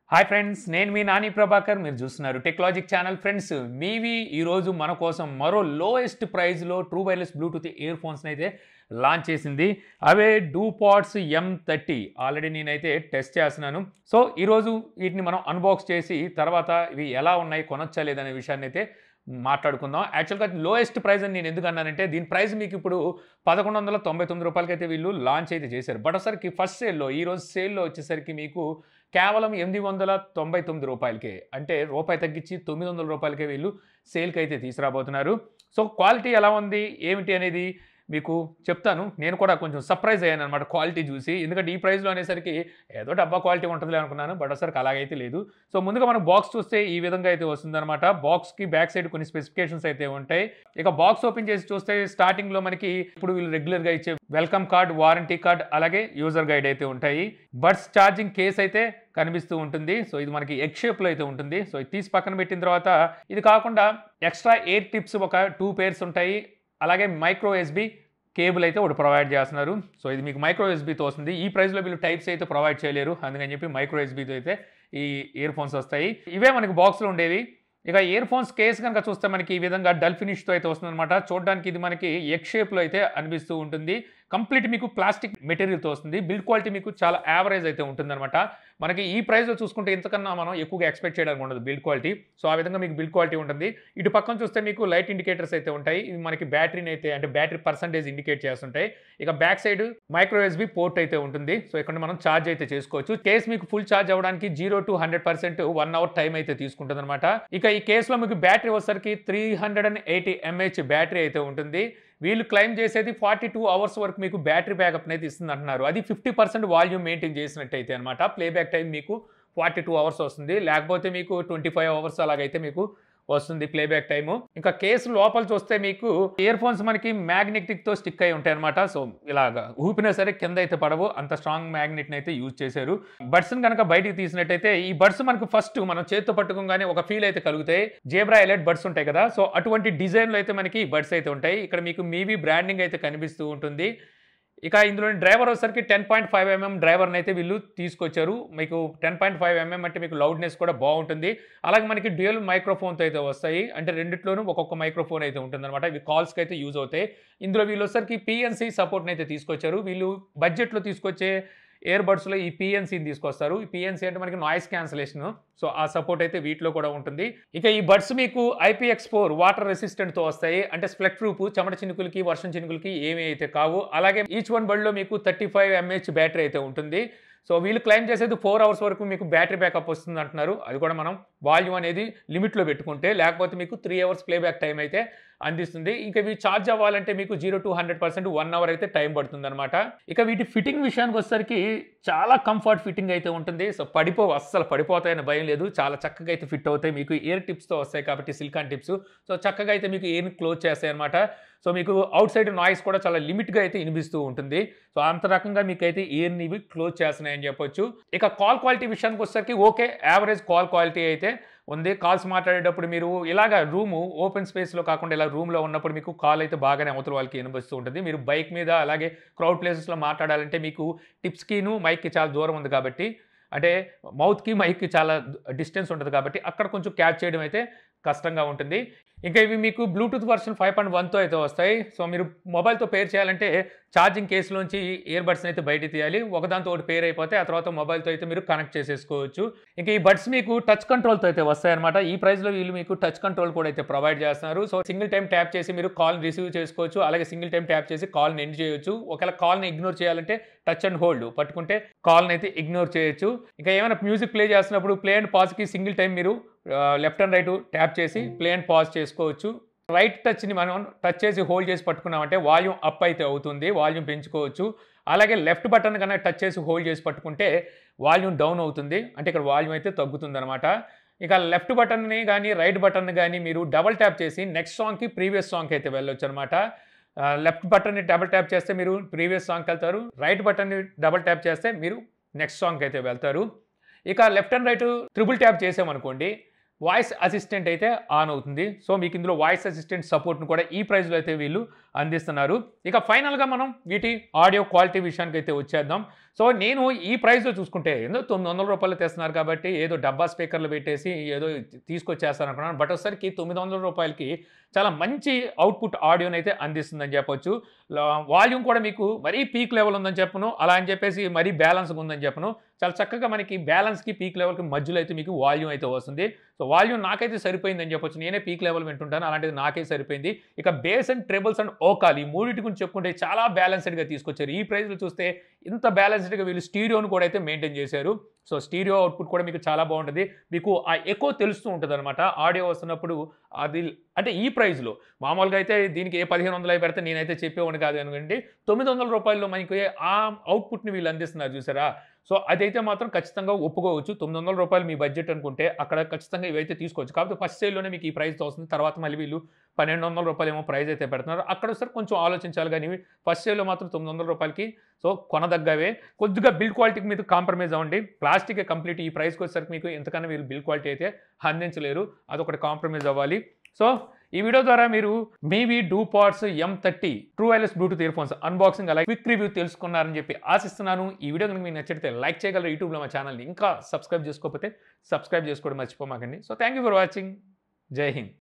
hi friends నేను మీ నాని ప్రభాకర్ మీరు చూస్తున్నారు టెక్లాజిక్ ఛానల్ ఫ్రెండ్స్ మీవి ఈరోజు మన కోసం మరో లోయెస్ట్ ప్రైస్లో ట్రూ వైర్లెస్ బ్లూటూత్ ఇయర్ ఫోన్స్ని అయితే లాంచ్ చేసింది అవే డూ పాట్స్ ఎం థర్టీ ఆల్రెడీ నేనైతే టెస్ట్ చేస్తున్నాను సో ఈరోజు వీటిని మనం అన్బాక్స్ చేసి తర్వాత ఇవి ఎలా ఉన్నాయి కొనొచ్చా లేదనే విషయాన్ని అయితే మాట్లాడుకుందాం యాక్చువల్గా లోయెస్ట్ ప్రైస్ అని నేను ఎందుకు అన్నానంటే దీని ప్రైస్ మీకు ఇప్పుడు పదకొండు వందల తొంభై తొమ్మిది రూపాయలకి అయితే వీళ్ళు లాంచ్ అయితే చేశారు బట్ ఒకసారికి ఫస్ట్ సేల్లో ఈరోజు సేల్లో వచ్చేసరికి మీకు కేవలం ఎనిమిది వందల తొంభై తొమ్మిది రూపాయలకే అంటే రూపాయి తగ్గించి తొమ్మిది వందల రూపాయలకే వీళ్ళు సేల్కి అయితే తీసుకురాబోతున్నారు సో క్వాలిటీ ఎలా ఉంది ఏమిటి అనేది మీకు చెప్తాను నేను కూడా కొంచెం సర్ప్రైజ్ అయ్యాను అనమాట క్వాలిటీ చూసి ఎందుకంటే ఈ ప్రైస్లో అనేసరికి ఏదో డబ్బా క్వాలిటీ ఉంటుంది అనుకున్నాను బట్ ఒకసారికి అలాగైతే లేదు సో ముందుగా మనం బాక్స్ చూస్తే ఈ విధంగా అయితే వస్తుందన్నమాట బాక్స్కి బ్యాక్ సైడ్ కొన్ని స్పెసిఫికేషన్స్ అయితే ఉంటాయి ఇక బాక్స్ ఓపెన్ చేసి చూస్తే స్టార్టింగ్లో మనకి ఇప్పుడు వీళ్ళు రెగ్యులర్గా ఇచ్చే వెల్కమ్ కార్డ్ వారంటీ కార్డ్ అలాగే యూజర్ గైడ్ అయితే ఉంటాయి బడ్స్ ఛార్జింగ్ కేస్ అయితే కనిపిస్తూ ఉంటుంది సో ఇది మనకి ఎగ్ షేప్లో అయితే ఉంటుంది సో ఇది తీసి పక్కన పెట్టిన తర్వాత ఇది కాకుండా ఎక్స్ట్రా ఎయిర్ టిప్స్ ఒక టూ పేర్స్ ఉంటాయి అలాగే మైక్రో ఎస్బి కేబుల్ అయితే ఒకటి ప్రొవైడ్ చేస్తున్నారు సో ఇది మీకు మైక్రో ఎస్బీతో వస్తుంది ఈ ప్రైస్లో వీళ్ళు టైప్స్ అయితే ప్రొవైడ్ చేయలేరు అందుకని చెప్పి మైక్రో ఎస్బీతో అయితే ఈ ఇయర్ ఫోన్స్ వస్తాయి ఇవే మనకి బాక్స్లో ఉండేవి ఇక ఇయర్ ఫోన్స్ కేస్ కనుక చూస్తే మనకి ఈ విధంగా డల్ ఫినిష్తో అయితే వస్తుంది అనమాట చూడడానికి ఇది మనకి ఎగ్ షేప్లో అయితే అనిపిస్తూ ఉంటుంది కంప్లీట్ మీకు ప్లాస్టిక్ మెటీరియల్తో వస్తుంది బిల్డ్ క్వాలిటీ మీకు చాలా యావరేజ్ అయితే ఉంటుందన్నమాట మనకి ఈ ప్రైస్లో చూసుకుంటే ఇంతకన్నా మనం ఎక్కువగా ఎక్స్పెక్ట్ చేయడానికి ఉండదు బిల్డ్ క్వాలిటీ సో ఆ విధంగా మీకు బిల్డ్ క్వాలిటీ ఉంటుంది ఇటు పక్కన చూస్తే మీకు లైట్ ఇండికేటర్స్ అయితే ఉంటాయి ఇవి మనకి బ్యాటరీని అయితే అంటే బ్యాటరీ పర్సంటేజ్ ఇండికేట్ చేస్తుంటాయి ఇక back side micro USB port అయితే ఉంటుంది సో ఇక్కడ మనం ఛార్జ్ అయితే చేసుకోవచ్చు కేస్ మీకు ఫుల్ ఛార్జ్ అవ్వడానికి zero to hundred percent one hour time అయితే తీసుకుంటుంది అనమాట ఇక ఈ కేసులో మీకు బ్యాటరీ వచ్చేసరికి three hundred and eighty mAh battery అయితే ఉంటుంది వీళ్ళు క్లైమ్ చేసేది ఫార్టీ టూ అవర్స్ వరకు మీకు బ్యాటరీ బ్యాకప్ అనేది ఇస్తుంది అంటున్నారు అది ఫిఫ్టీ పర్సెంట్ వాల్యూమ్ మెయింటైన్ చేసినట్టయితే అనమాట ప్లేబ్యాక్ టైం మీకు ఫార్టీ టూ అవర్స్ వస్తుంది లేకపోతే మీకు ట్వంటీ ఫైవ్ అవర్స్ అలాగైతే మీకు వస్తుంది ప్లేబ్యాక్ టైము ఇంకా కేసు లోపల చూస్తే మీకు ఇయర్ ఫోన్స్ మనకి మ్యాగ్నెటిక్ తో స్టిక్ అయి ఉంటాయి అనమాట సో ఇలాగా ఊపినా సరే కింద అయితే పడవు అంత స్ట్రాంగ్ మ్యాగ్నెట్ అయితే యూజ్ చేశారు బడ్స్ కనుక బయటికి తీసినట్టయితే ఈ బడ్స్ మనకు ఫస్ట్ మనం చేతితో పట్టుకోగానే ఒక ఫీల్ అయితే కలుగుతాయి జేబ్రా ఎలైట్ బడ్స్ ఉంటాయి కదా సో అటువంటి డిజైన్లో అయితే మనకి బడ్స్ అయితే ఉంటాయి ఇక్కడ మీకు మీవి బ్రాండింగ్ అయితే కనిపిస్తూ ఉంటుంది ఇక ఇందులో డ్రైవర్ వచ్చేసరికి టెన్ పాయింట్ ఫైవ్ ఎంఎం డ్రైవర్ని అయితే వీళ్ళు తీసుకొచ్చారు మీకు టెన్ పాయింట్ ఫైవ్ ఎంఎం అంటే మీకు లౌడ్నెస్ కూడా బాగుంటుంది అలాగే మనకి డ్యూయల్ మైక్రోఫోన్తో అయితే వస్తాయి అంటే రెండిట్లోనూ ఒక్కొక్క మైక్రోఫోన్ అయితే ఉంటుందన్నమాట ఇవి కాల్స్కి అయితే యూజ్ అవుతాయి ఇందులో వీళ్ళు వచ్చేసరికి పిఎన్సీ సపోర్ట్ని అయితే తీసుకొచ్చారు వీళ్ళు బడ్జెట్లో తీసుకొచ్చే ఇయర్ బడ్స్లో ఈ పిఎన్సీని తీసుకొస్తారు ఈ పిఎన్సీ అంటే మనకి నాయిస్ క్యాన్సలేషన్ సో ఆ సపోర్ట్ అయితే వీటిలో కూడా ఉంటుంది ఇక ఈ బడ్స్ మీకు ఐపీఎక్స్ ఫోర్ వాటర్ రెసిస్టెంట్తో వస్తాయి అంటే స్ప్లెట్ ప్రూఫ్ చెమట చినుకులకి వర్షం చినుకులకి ఏమీ అయితే కావు అలాగే ఈచ్ వన్ బడ్లో మీకు థర్టీ ఫైవ్ ఎంహెచ్ బ్యాటరీ అయితే ఉంటుంది సో వీళ్ళు క్లైమ్ చేసేది ఫోర్ అవర్స్ వరకు మీకు బ్యాటరీ బ్యాకప్ వస్తుంది అంటున్నారు అది కూడా మనం వాల్యూమ్ అనేది లిమిట్లో పెట్టుకుంటే లేకపోతే మీకు త్రీ అవర్స్ ప్లేబ్యాక్ టైం అయితే అందిస్తుంది ఇంకా ఇవి ఛార్జ్ అవ్వాలంటే మీకు zero to hundred percent one hour అయితే టైం పడుతుంది అనమాట ఇక వీటి ఫిట్టింగ్ విషయానికి వచ్చేసరికి చాలా కంఫర్ట్ ఫిట్టింగ్ అయితే ఉంటుంది సో పడిపో అస్సలు పడిపోతాయని భయం లేదు చాలా చక్కగా అయితే ఫిట్ అవుతాయి మీకు ఇయర్ టిప్స్తో వస్తాయి కాబట్టి సిలికాన్ టిప్స్ సో చక్కగా అయితే మీకు ఎయిర్ని క్లోజ్ చేస్తాయి అనమాట సో మీకు అవుట్ సైడ్ నాయిస్ కూడా చాలా లిమిట్గా అయితే వినిపిస్తూ ఉంటుంది సో అంత రకంగా మీకు అయితే ఇయర్ని ఇవి క్లోజ్ చేస్తున్నాయని చెప్పొచ్చు ఇక కాల్ క్వాలిటీ విషయానికి వచ్చేసరికి ఓకే యావరేజ్ కాల్ క్వాలిటీ అయితే ఉంది కాల్స్ మాట్లాడేటప్పుడు మీరు ఇలాగ రూము ఓపెన్ స్పేస్లో కాకుండా ఇలా రూమ్లో ఉన్నప్పుడు మీకు కాల్ అయితే బాగానే అవతల వాళ్ళకి వినిపిస్తూ ఉంటుంది మీరు బైక్ మీద అలాగే క్రౌడ్ ప్లేసెస్లో మాట్లాడాలంటే మీకు టిప్స్కిను మైక్కి చాలా దూరం ఉంది కాబట్టి అంటే మౌత్కి మైక్కి చాలా డిస్టెన్స్ ఉంటుంది కాబట్టి అక్కడ కొంచెం క్యాచ్ చేయడం అయితే కష్టంగా ఉంటుంది ఇంకా ఇవి మీకు బ్లూటూత్ వర్షన్ ఫైవ్ పాయింట్ వన్తో అయితే వస్తాయి సో మీరు మొబైల్తో పేర్ చేయాలంటే ఛార్జింగ్ కేసులోంచి ఇయర్ బడ్స్ని అయితే బయట తీయాలి ఒకదాంతో ఒకటి పేర్ అయిపోతే ఆ తర్వాత మొబైల్తో అయితే మీరు కనెక్ట్ చేసేసుకోవచ్చు ఇంకా ఈ బడ్స్ మీకు టచ్ కంట్రోల్తో అయితే వస్తాయన్నమాట ఈ ప్రైస్లో వీళ్ళు మీకు టచ్ కంట్రోల్ కూడా అయితే ప్రొవైడ్ చేస్తున్నారు సో సింగిల్ టైం ట్యాప్ చేసి మీరు కాల్ రిసీవ్ చేసుకోవచ్చు అలాగే సింగిల్ టైం ట్యాప్ చేసి కాల్ని ఎండ్ చేయొచ్చు ఒకవేళ కాల్ని ఇగ్నోర్ చేయాలంటే టచ్ అండ్ హోల్డ్ పట్టుకుంటే కాల్ని అయితే ఇగ్నోర్ చేయొచ్చు ఇంకా ఏమైనా మ్యూజిక్ ప్లే చేస్తున్నప్పుడు ప్లే అండ్ పాజ్కి సింగిల్ టైం మీరు లెఫ్ట్ అండ్ రైట్ ట్యాప్ చేసి ప్లే అండ్ పాజ్ చేసుకోవచ్చు రైట్ టచ్ని మనం టచ్ చేసి హోల్డ్ చేసి పట్టుకున్నామంటే వాల్యూమ్ అప్ అయితే అవుతుంది వాల్యూమ్ పెంచుకోవచ్చు అలాగే లెఫ్ట్ బటన్ కన్నా టచ్ చేసి హోల్డ్ చేసి పట్టుకుంటే వాల్యూమ్ డౌన్ అవుతుంది అంటే ఇక్కడ వాల్యూమ్ అయితే తగ్గుతుంది అనమాట ఇక లెఫ్ట్ బటన్ని కానీ రైట్ బటన్ కానీ మీరు డబల్ ట్యాప్ చేసి నెక్స్ట్ సాంగ్కి ప్రీవియస్ సాంగ్కి అయితే వెళ్ళొచ్చు అనమాట లెఫ్ట్ బటన్ని డబల్ ట్యాప్ చేస్తే మీరు ప్రీవియస్ సాంగ్కి వెళ్తారు రైట్ బటన్ని డబల్ ట్యాప్ చేస్తే మీరు నెక్స్ట్ సాంగ్కి అయితే వెళ్తారు ఇక left and right triple tap చేసామనుకోండి వాయిస్ అసిస్టెంట్ అయితే ఆన్ అవుతుంది సో మీకు ఇందులో వాయిస్ అసిస్టెంట్ సపోర్ట్ను కూడా ఈ ప్రైస్లో అయితే వీళ్ళు అందిస్తున్నారు ఇక ఫైనల్గా మనం వీటి ఆడియో క్వాలిటీ విషయానికి అయితే వచ్చేద్దాం సో నేను ఈ ప్రైస్లో చూసుకుంటే ఏదో తొమ్మిది వందల రూపాయలు తెస్తున్నారు కాబట్టి ఏదో డబ్బా స్పీకర్లు పెట్టేసి ఏదో తీసుకొచ్చేస్తాను అనుకున్నాను బట్ ఒకసారికి తొమ్మిది వందల రూపాయలకి చాలా మంచి అవుట్పుట్ ఆడియోని అయితే అందిస్తుందని చెప్పొచ్చు వాల్యూమ్ కూడా మీకు మరీ పీక్ లెవెల్ ఉందని చెప్పను అలా అని చెప్పేసి మరీ బ్యాలెన్స్గా ఉందని చెప్పను చాలా చక్కగా మనకి బ్యాలెన్స్కి పీక్ లెవెల్కి మధ్యలో అయితే మీకు వాల్యూమ్ అయితే వస్తుంది సో వాల్యూమ్ నాకైతే సరిపోయిందని చెప్పొచ్చు నేనే పీక్ లెవెల్ వింటుంటాను అలాంటిది నాకే సరిపోయింది ఇక bass and trebles and vocal ఈ మూడింటి గురించి చెప్పుకుంటే చాలా బ్యాలెన్స్డ్గా తీసుకొచ్చారు ఈ ప్రైస్లో చూస్తే ఇంత బ్యాలెన్స్డ్గా వీళ్ళు స్టీరియోను కూడా అయితే మెయింటైన్ చేశారు సో స్టీరియో అవుట్పుట్ కూడా మీకు చాలా బాగుంటుంది మీకు ఆ ఎక్కువ తెలుస్తూ ఉంటుంది అనమాట ఆడియో వస్తున్నప్పుడు అది అంటే ఈ ప్రైస్లో మామూలుగా అయితే దీనికి ఏ పదిహేను వందలు అయి పెడితే నేనైతే చెప్పేవాడిని కాదు అనుకోండి తొమ్మిది వందల రూపాయల్లో మనకి ఆ అవుట్పుట్ని వీళ్ళు అందిస్తున్నారు చూసారా సో అదైతే మాత్రం ఖచ్చితంగా ఒప్పుకోవచ్చు తొమ్మిది వందల రూపాయలు మీ బడ్జెట్ అనుకుంటే అక్కడ ఖచ్చితంగా ఇవైతే తీసుకోవచ్చు కాకపోతే ఫస్ట్ సేల్లోనే మీకు ఈ ప్రైస్ వస్తుంది తర్వాత మళ్ళీ వీళ్ళు పన్నెండు వందల రూపాయలు ఏమో ప్రైస్ అయితే పెడుతున్నారు అక్కడ సార్ కొంచెం ఆలోచించాలి కానీ ఫస్ట్ సేల్లో మాత్రం తొమ్మిది వందల రూపాయలకి సో కొనదగ్గవే కొద్దిగా బిల్ క్వాలిటీకి మీద కాంప్రమైజ్ అవ్వండి ప్లాస్టిక్ కంప్లీట్ ఈ ప్రైస్కి వచ్చేసరికి మీకు ఎంతకన్నా వీళ్ళు బిల్ క్వాలిటీ అయితే అందించలేరు అదొకటి కాంప్రమైజ్ అవ్వాలి సో ఈ వీడియో ద్వారా మీరు Mivi do pots M thirty true wireless Bluetooth earphones unboxing అలాగే క్విక్ రివ్యూ తెలుసుకున్నారని చెప్పి ఆశిస్తున్నాను ఈ వీడియో కనుక మీకు నచ్చితే లైక్ చేయగలరు యూట్యూబ్లో మా ఛానల్ని ఇంకా సబ్స్క్రైబ్ చేసుకోకపోతే సబ్స్క్రైబ్ చేసుకోవడం మర్చిపోమాకండి so thank you for watching Jai Hind